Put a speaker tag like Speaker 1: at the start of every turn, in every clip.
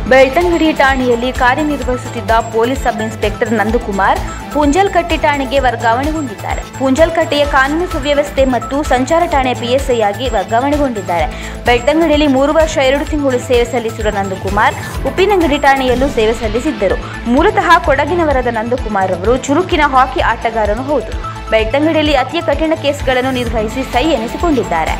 Speaker 1: ಬೆಳ್ತಂಗಡಿ ಠಾಣೆಯಲ್ಲಿ ಕಾರ್ಯನಿರ್ವಹಿಸುತ್ತಿದ್ದ police sub inspector Nandakumar Punjalkatte ಠಾಣೆಗೆ ವರ್ಗಾವಣೆಗೊಂಡಿದ್ದಾರೆ ಪುಂಜಲ್ಕಟ್ಟೆಯ ಕಾನೂನು ಸುವ್ಯವಸ್ಥೆ ಮತ್ತು ಸಂಚಾರ ಠಾಣೆ ಪಿಎಸ್ಐ ಆಗಿ ವರ್ಗಾವಣೆಗೊಂಡಿದ್ದಾರೆ ಬೆಳ್ತಂಗಡಿಯಲ್ಲಿ ಮೂರು ವರ್ಷ ಎರಡು ತಿಂಗಳು ಸೇವೆ ಸಲ್ಲಿಸಿರುವ ನಂದಕುಮಾರ್ ಉಪ್ಪಿನಂಗಡಿ ಠಾಣೆಯಲ್ಲೂ ಸೇವೆ ಸಲ್ಲಿಸಿದ್ದರು ಮೂಲತಃ ಕೊಡಗಿನವರಾದ ನಂದಕುಮಾರ್ ಅವರು ಚುರುಕಿನ ಹಾಕಿ ಆಟಗಾರನೂ ಹೌದು ಬೆಳ್ತಂಗಡಿಯಲ್ಲಿ ಅತಿ ಕಠಿಣ ಕೇಸ್ಗಳನ್ನು ನಿರ್ವಹಿಸಿ ಸೈ ಎನಿಸಿಕೊಂಡಿದ್ದಾರೆ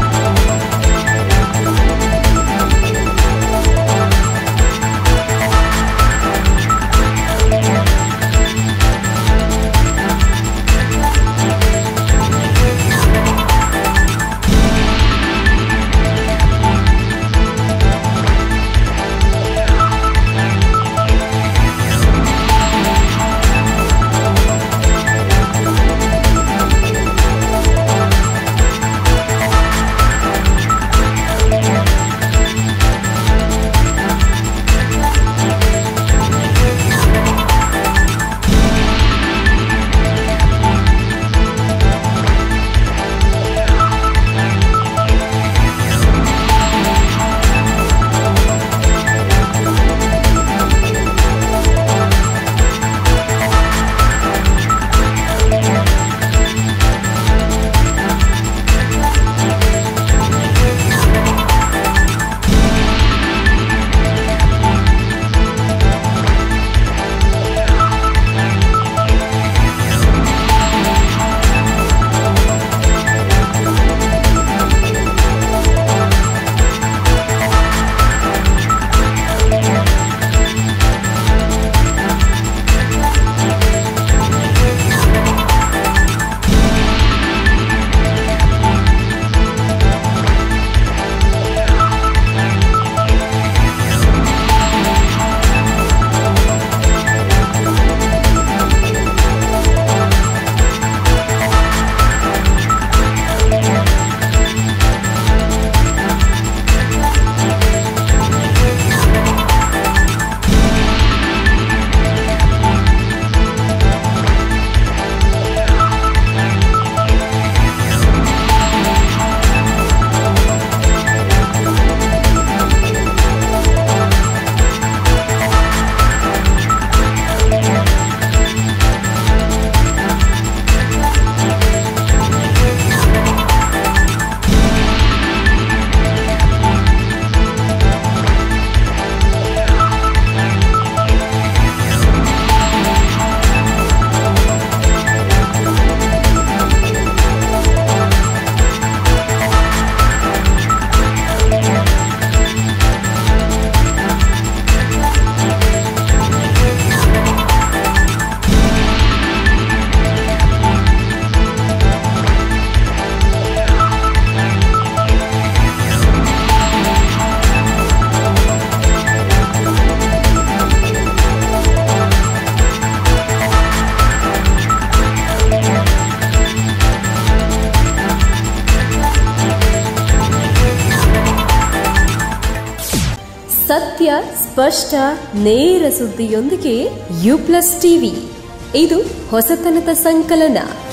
Speaker 2: ಸತ್ಯ ಸ್ಪಷ್ಟ ನೇರ ಸುದ್ದಿಯೊಂದಿಗೆ ಯು ಪ್ಲಸ್ ಟಿವಿ ಇದು ಹೊಸತನದ ಸಂಕಲನ